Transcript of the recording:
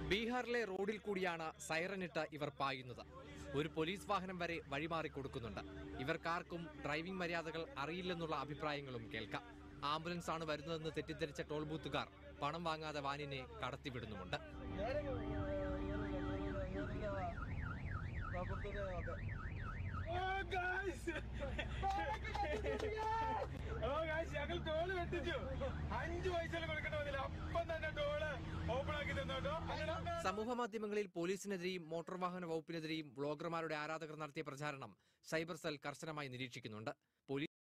ബീഹാറിലെ റോഡിൽ കൂടിയാണ് സൈറനിട്ട് ഇവർ പായുന്നത് ഒരു പോലീസ് വാഹനം വരെ വഴിമാറി കൊടുക്കുന്നുണ്ട് ഇവർക്കാർക്കും ഡ്രൈവിംഗ് മര്യാദകൾ അറിയില്ലെന്നുള്ള അഭിപ്രായങ്ങളും കേൾക്കാം ആംബുലൻസ് ആണ് വരുന്നതെന്ന് തെറ്റിദ്ധരിച്ച ടോൾ ബൂത്തുകാർ പണം വാങ്ങാതെ വാനിനെ കടത്തിവിടുന്നുമുണ്ട് ഞങ്ങൾ ടോള് വെട്ടിച്ചു അഞ്ചു പൈസ കൊടുക്കേണ്ട വന്നില്ല അപ്പം തന്നെ ടോള് ഓപ്പൺ ആക്കി തന്നോട്ടോ അങ്ങനെ സമൂഹ മാധ്യമങ്ങളിൽ പോലീസിനെതിരെയും മോട്ടോർ വാഹന വകുപ്പിനെതിരെയും ബ്ലോഗർമാരുടെ ആരാധകർ നടത്തിയ പ്രചാരണം സൈബർ സെൽ കർശനമായി നിരീക്ഷിക്കുന്നുണ്ട് പോലീസ്